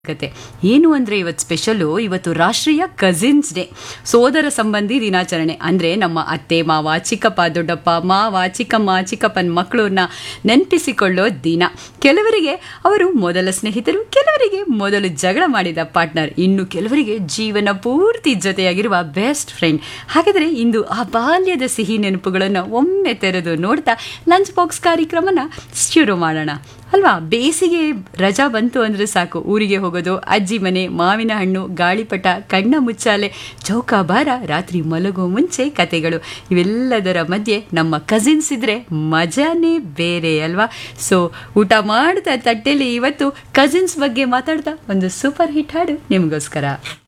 ಕತೆ ಏನು ಅಂದರೆ ಇವತ್ತು ಸ್ಪೆಷಲು ಇವತ್ತು ರಾಷ್ಟ್ರೀಯ ಕಸಿನ್ಸ್ ಡೇ ಸೋದರ ಸಂಬಂಧಿ ದಿನಾಚರಣೆ ಅಂದರೆ ನಮ್ಮ ಅತ್ತೆ ಮಾವ ಚಿಕ್ಕಪ್ಪ ದೊಡ್ಡಪ್ಪ ಮಾವ ಚಿಕ್ಕಮ್ಮ ಚಿಕ್ಕಪ್ಪನ ಮಕ್ಕಳನ್ನ ನೆನಪಿಸಿಕೊಳ್ಳೋ ದಿನ ಕೆಲವರಿಗೆ ಅವರು ಮೊದಲ ಸ್ನೇಹಿತರು ಕೆಲವರಿಗೆ ಮೊದಲು ಜಗಳ ಮಾಡಿದ ಪಾರ್ಟ್ನರ್ ಇನ್ನು ಕೆಲವರಿಗೆ ಜೀವನ ಪೂರ್ತಿ ಜೊತೆಯಾಗಿರುವ ಬೆಸ್ಟ್ ಫ್ರೆಂಡ್ ಹಾಗಾದರೆ ಇಂದು ಆ ಬಾಲ್ಯದ ಸಿಹಿ ನೆನಪುಗಳನ್ನು ಒಮ್ಮೆ ತೆರೆದು ನೋಡ್ತಾ ಲಂಚ್ ಬಾಕ್ಸ್ ಕಾರ್ಯಕ್ರಮನ ಶುರು ಮಾಡೋಣ ಅಲ್ವಾ ಬೇಸಿಗೆ ರಜಾ ಬಂತು ಅಂದರೆ ಸಾಕು ಊರಿಗೆ ಹೋಗೋದು ಅಜ್ಜಿ ಮನೆ ಮಾವಿನ ಹಣ್ಣು ಗಾಳಿಪಟ ಕಣ್ಣ ಮುಚ್ಚಾಲೆ ಚೌಕಾಬಾರ ರಾತ್ರಿ ಮಲಗೋ ಮುಂಚೆ ಕತೆಗಳು ಇವೆಲ್ಲದರ ಮಧ್ಯೆ ನಮ್ಮ ಕಸಿನ್ಸ್ ಇದ್ರೆ ಮಜಾನೇ ಬೇರೆ ಅಲ್ವಾ ಸೊ ಊಟ ಮಾಡ್ತಾ ತಟ್ಟೆಲಿ ಇವತ್ತು ಕಸಿನ್ಸ್ ಬಗ್ಗೆ ಮಾತಾಡ್ತಾ ಒಂದು ಸೂಪರ್ ಹಿಟ್ ಹಾಡು ನಿಮಗೋಸ್ಕರ